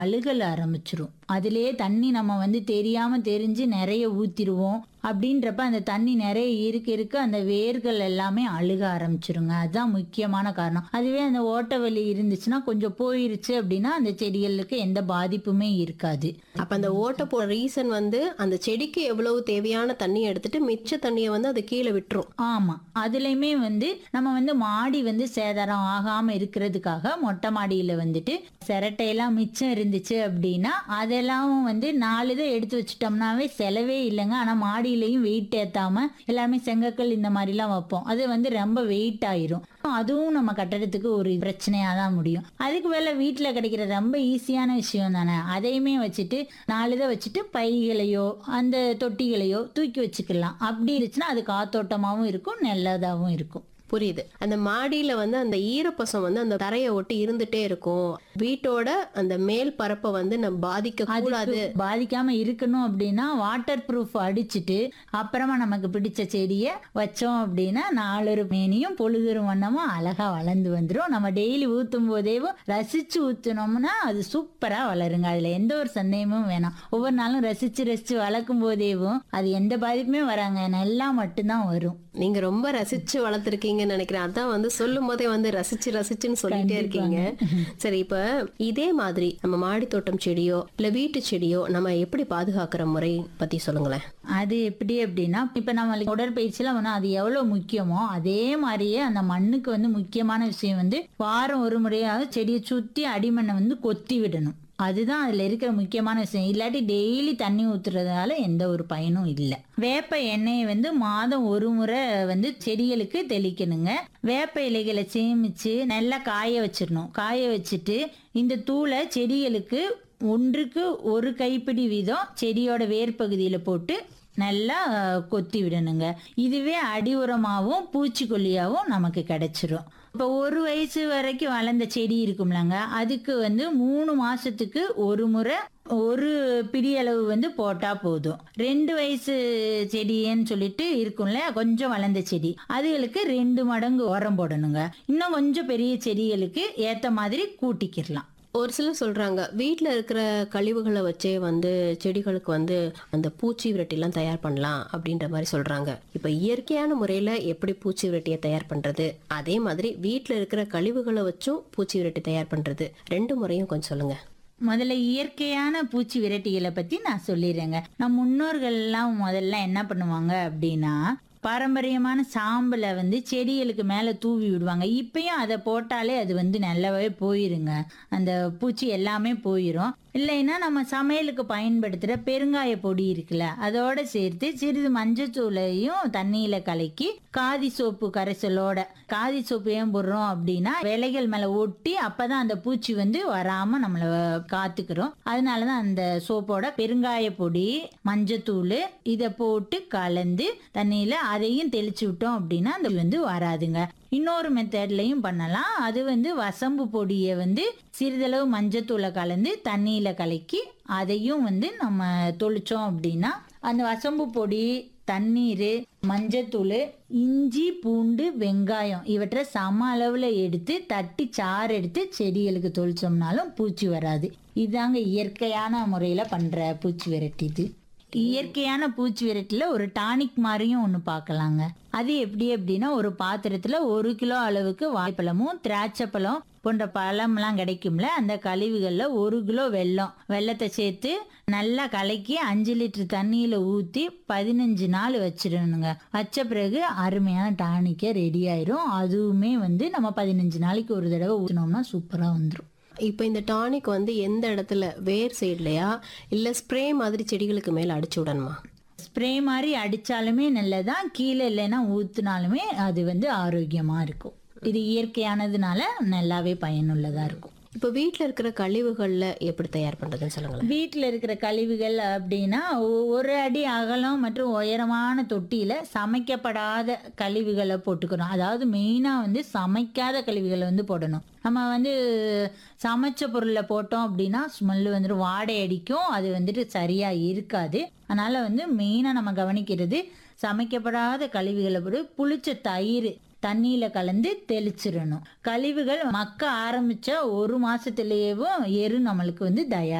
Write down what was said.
அழுகல் ஆரம்பிச்சிரும் அதிலேயே தண்ணி நம்ம வந்து தெரியாம தெரிஞ்சு நிறைய ஊத்திடுவோம் அப்படின்றப்ப அந்த தண்ணி நிறைய இருக்க இருக்க அந்த வேர்கள் எல்லாமே அழுக ஆரம்பிச்சிருங்க அதுதான் முக்கியமான காரணம் அதுவே அந்த ஓட்ட வலி இருந்துச்சுன்னா கொஞ்சம் போயிருச்சு அப்படின்னா அந்த செடிகளுக்கு எந்த பாதிப்புமே இருக்காது அப்ப அந்த ஓட்ட போ ரீசன் வந்து அந்த செடிக்கு எவ்வளவு தேவையான தண்ணி எடுத்துட்டு மிச்ச தண்ணியை வந்து அது கீழே விட்டுரும் ஆமா அதுலயுமே வந்து நம்ம வந்து மாடி வந்து சேதாரம் ஆகாம இருக்கிறதுக்காக மொட்டை மாடியில வந்துட்டு சிரட்டையெல்லாம் மிச்சம் இருந்துச்சு அப்படின்னா அதெல்லாம் வந்து நாலு இதை எடுத்து வச்சுட்டோம்னாவே செலவே இல்லைங்க ஆனா மாடியிலையும் வெயிட் ஏத்தாம எல்லாமே செங்கக்கல் இந்த மாதிரிலாம் வைப்போம் அது வந்து ரொம்ப வெயிட் ஆயிரும் அதுவும் நம்ம கட்டடத்துக்கு ஒரு பிரச்சனையா தான் முடியும் அதுக்கு மேல வீட்டுல கிடைக்கிற ரொம்ப ஈஸியான விஷயம் தானே அதையுமே வச்சுட்டு நாலு இதை வச்சுட்டு பைகளையோ அந்த தொட்டிகளையோ தூக்கி வச்சுக்கலாம் அப்படி இருந்துச்சுன்னா அது காத்தோட்டமாவும் இருக்கும் நல்லதாவும் இருக்கும் புரியுது அந்த மாடியில வந்து அந்த ஈரப்பசம் வந்து அந்த தரையை ஒட்டி இருந்துட்டே இருக்கும் வீட்டோட அந்த மேல் பரப்பை வந்து நம்ம பாதிக்க கூடாது அதுக்கு பாதிக்காம இருக்கணும் அப்படின்னா வாட்டர் ப்ரூஃப் அடிச்சுட்டு அப்புறமா நமக்கு பிடிச்ச செடியை வச்சோம் அப்படின்னா நாலொரு மேனியும் பொழுதுரும் வண்ணமும் அழகா வளர்ந்து வந்துடும் நம்ம டெய்லி ஊத்தும் போதேவும் ரசிச்சு ஊத்துனோம்னா அது சூப்பரா வளருங்க அதுல எந்த ஒரு சந்தேகமும் வேணாம் ஒவ்வொரு நாளும் ரசிச்சு ரசிச்சு வளர்க்கும் போதேவும் அது எந்த பாதிப்புமே வராங்க நல்லா மட்டும்தான் வரும் நீங்க ரொம்ப ரசிச்சு வளர்த்துருக்கீங்கன்னு நினைக்கிறேன் அதான் வந்து சொல்லும் போதே வந்து ரசிச்சு ரசிச்சுன்னு சொல்லிட்டே இருக்கீங்க சரி இப்ப இதே மாதிரி நம்ம மாடி தோட்டம் செடியோ இல்ல வீட்டு செடியோ நம்ம எப்படி பாதுகாக்கிற முறை பத்தி சொல்லுங்களேன் அது எப்படி அப்படின்னா இப்ப நம்ம உடற்பயிற்சியில வந்து அது எவ்வளவு முக்கியமோ அதே மாதிரியே அந்த மண்ணுக்கு வந்து முக்கியமான விஷயம் வந்து வாரம் ஒரு முறையாவது செடியை சுத்தி அடிமண்ணை வந்து கொத்தி விடணும் அதுதான் அதுல இருக்கிற முக்கியமான விஷயம் இல்லாட்டி டெய்லி தண்ணி ஊத்துறதால எந்த ஒரு பயனும் இல்லை வேப்ப எண்ணெயை வந்து மாதம் ஒரு முறை வந்து செடிகளுக்கு தெளிக்கணுங்க வேப்ப இலைகளை சேமிச்சு நல்லா காய வச்சிடணும் காய வச்சுட்டு இந்த தூளை செடிகளுக்கு ஒன்றுக்கு ஒரு கைப்பிடி வீதம் செடியோட வேர் பகுதியில போட்டு நல்லா அஹ், கொத்தி விடணுங்க இதுவே அடி உரமாகவும் பூச்சிக்கொல்லியாகவும் நமக்கு கிடைச்சிரும் இப்போ ஒரு வயசு வரைக்கும் வளர்ந்த செடி இருக்கும்லங்க அதுக்கு வந்து மூணு மாசத்துக்கு ஒரு முறை ஒரு பிடி அளவு வந்து போட்டா போதும் ரெண்டு வயசு செடின்னு சொல்லிட்டு இருக்கும்ல கொஞ்சம் வளர்ந்த செடி அதுகளுக்கு ரெண்டு மடங்கு உரம் போடணுங்க இன்னும் கொஞ்சம் பெரிய செடிகளுக்கு ஏத்த மாதிரி கூட்டிக்கிடலாம் ஒரு சிலர் சொல்றாங்க வீட்ல இருக்கிற கழிவுகளை வச்சே வந்து செடிகளுக்கு வந்து அந்த பூச்சி விரட்டிலாம் தயார் பண்ணலாம் அப்படின்ற மாதிரி சொல்றாங்க இப்ப இயற்கையான முறையில எப்படி பூச்சி விரட்டியை தயார் பண்றது அதே மாதிரி வீட்ல இருக்கிற கழிவுகளை வச்சும் பூச்சி விரட்டி தயார் பண்றது ரெண்டு முறையும் கொஞ்சம் சொல்லுங்க முதல்ல இயற்கையான பூச்சி விரட்டிகளை பத்தி நான் சொல்லிடுறேங்க நம் முன்னோர்கள் எல்லாம் முதல்ல என்ன பண்ணுவாங்க அப்படின்னா பாரம்பரியமான சாம்பலை வந்து செடிகளுக்கு மேலே தூவி விடுவாங்க இப்பயும் அதை போட்டாலே அது வந்து நல்லாவே போயிருங்க அந்த பூச்சி எல்லாமே போயிடும் இல்லைன்னா நம்ம சமையலுக்கு பயன்படுத்துகிற பெருங்காய பொடி இருக்குல்ல அதோட சேர்த்து சிறிது மஞ்சத்தூளையும் தண்ணியில கலக்கி காதி சோப்பு கரைசலோட காதி சோப்பு ஏன் போடுறோம் அப்படின்னா விலைகள் மேல ஒட்டி அப்பதான் அந்த பூச்சி வந்து வராம நம்மள காத்துக்கிறோம் அதனாலதான் அந்த சோப்போட பெருங்காய பொடி மஞ்சத்தூள் இதை போட்டு கலந்து தண்ணியில அதையும் தெளிச்சு விட்டோம் அப்படின்னா அந்த வந்து வராதுங்க இன்னொரு மெத்தட்லையும் பண்ணலாம் அது வந்து வசம்பு பொடியை வந்து சிறிதளவு மஞ்சத்தூளை கலந்து தண்ணியில கலக்கி அதையும் வந்து நம்ம தொளிச்சோம் அப்படின்னா அந்த வசம்பு பொடி தண்ணீர் மஞ்சத்தூள் இஞ்சி பூண்டு வெங்காயம் இவற்றை சம அளவில் எடுத்து தட்டி சாறு எடுத்து செடிகளுக்கு தொளிச்சோம்னாலும் பூச்சி வராது இதாங்க இயற்கையான முறையில் பண்ணுற பூச்சி விரட்டி இது இயற்கையான பூச்சி விரட்டில ஒரு டானிக் மாதிரியும் ஒன்று பார்க்கலாங்க அது எப்படி அப்படின்னா ஒரு பாத்திரத்துல ஒரு கிலோ அளவுக்கு வாழைப்பழமும் திராட்சைப்பழம் போன்ற பழம்லாம் கிடைக்கும்ல அந்த கழிவுகள்ல ஒரு கிலோ வெல்லம் வெல்லத்தை சேர்த்து நல்லா கலக்கி அஞ்சு லிட்டர் தண்ணியில ஊத்தி பதினஞ்சு நாள் வச்சிடணுங்க வச்ச பிறகு அருமையான டானிக்கே ரெடி ஆயிரும் அதுவுமே வந்து நம்ம பதினஞ்சு நாளைக்கு ஒரு தடவை ஊற்றினோம்னா சூப்பரா வந்துடும் இப்போ இந்த டானிக் வந்து எந்த இடத்துல வேர் சைட்லயா இல்ல ஸ்ப்ரே மாதிரி செடிகளுக்கு மேல அடிச்சு விடணுமா ஸ்ப்ரே மாதிரி அடிச்சாலுமே நல்லதான் கீழே இல்லைன்னா ஊத்துனாலுமே அது வந்து ஆரோக்கியமா இருக்கும் இது இயற்கையானதுனால நல்லாவே பயனுள்ளதா இருக்கும் இப்போ வீட்ல இருக்கிற கழிவுகள்ல எப்படி தயார் பண்றதுன்னு சொல்லுங்களேன் வீட்டில் இருக்கிற கழிவுகள் அப்படின்னா ஒ- ஒரு அடி அகலம் மற்றும் உயரமான தொட்டியில சமைக்கப்படாத கழிவுகளை போட்டுக்கணும் அதாவது மெயினாக வந்து சமைக்காத கழிவுகளை வந்து போடணும் நம்ம வந்து சமைச்ச பொருளை போட்டோம் அப்படின்னா ஸ்மெல் வந்துட்டு வாடை அடிக்கும் அது வந்துட்டு சரியா இருக்காது அதனால வந்து மெயினாக நம்ம கவனிக்கிறது சமைக்கப்படாத கழிவுகளை போட்டு புளிச்ச தயிர் தண்ணியில கலந்து தெளிச்சிடணும் கழிவுகள் மக்க ஆரம்பிச்ச ஒரு மாசத்துலயேவும் எரு நம்மளுக்கு வந்து தயார்